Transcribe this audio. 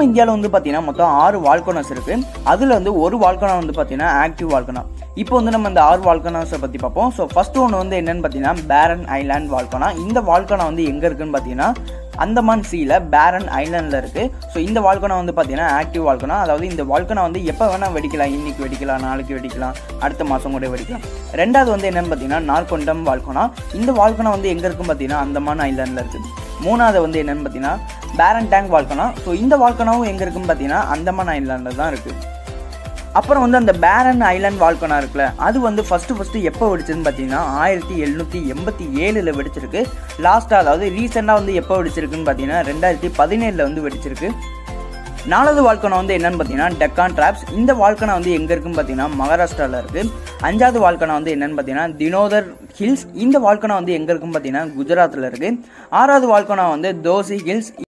நம்ம இந்தியாவில் வந்து பார்த்தீங்கன்னா மொத்தம் ஆறு வால்கனோஸ் இருக்கு அதில் வந்து ஒரு வால்கனோ வந்து பார்த்தீங்கன்னா ஆக்டிவ் வால்கனோ இப்போ வந்து நம்ம இந்த ஆறு வால்கனோஸை பற்றி பார்ப்போம் ஸோ ஃபர்ஸ்ட் ஒன்று வந்து என்னன்னு பார்த்தீங்கன்னா பேரன் ஐலாண்ட் வால்கனோ இந்த வால்கனோ வந்து எங்கே இருக்குன்னு பார்த்தீங்கன்னா அந்தமான் சீல பேரன் ஐலாண்டில் இருக்குது ஸோ இந்த வால்கனோ வந்து பார்த்தீங்கன்னா ஆக்டிவ் வால்கனோ அதாவது இந்த வால்கனோ வந்து எப்போ வேணால் வெடிக்கலாம் இன்னைக்கு வெடிக்கலாம் நாளைக்கு வெடிக்கலாம் அடுத்த மாதம் கூட வெடிக்கலாம் ரெண்டாவது வந்து என்னன்னு பார்த்தீங்கன்னா நார்கொண்டம் வால்கனோ இந்த வால்கனோ வந்து எங்கே இருக்குன்னு பார்த்தீங்கன்னா அந்தமான் ஐலாண்டில் இருக்குது மூணாவது வந்து என்னன்னு பார்த்தீங்கன்னா பேரன் டேங்க் வால்கனோ ஸோ இந்த வால்கனாவும் எங்கே இருக்குன்னு பார்த்தீங்கன்னா அந்தமான் ஐலாண்டில் தான் இருக்குது அப்புறம் வந்து அந்த பேரன் ஐலாண்ட் வால்கனா இருக்குல்ல அது வந்து ஃபஸ்ட்டு ஃபஸ்ட்டு எப்போ வெடிச்சதுன்னு பார்த்தீங்கன்னா ஆயிரத்தி எழுநூற்றி எண்பத்தி ஏழில் வெடிச்சிருக்கு லாஸ்ட்டாக அதாவது ரீசெண்டாக வந்து எப்போ வெடிச்சிருக்குன்னு பார்த்தீங்கன்னா ரெண்டாயிரத்தி பதினேழில் வந்து வெடிச்சிருக்கு நாலாவது வால்கனா வந்து என்னன்னு பார்த்தீங்கன்னா டெக்கான் ட்ராப்ஸ் இந்த வால்கனா வந்து எங்கே இருக்குன்னு பார்த்தீங்கன்னா மகாராஷ்டிராவில் இருக்குது அஞ்சாவது வால்கனா வந்து என்னன்னு பார்த்தீங்கன்னா தினோதர் ஹில்ஸ் இந்த வால்கனா வந்து எங்கே இருக்குன்னு பார்த்தீங்கன்னா குஜராத்தில் இருக்குது ஆறாவது வால்கனா வந்து தோசி ஹில்ஸ்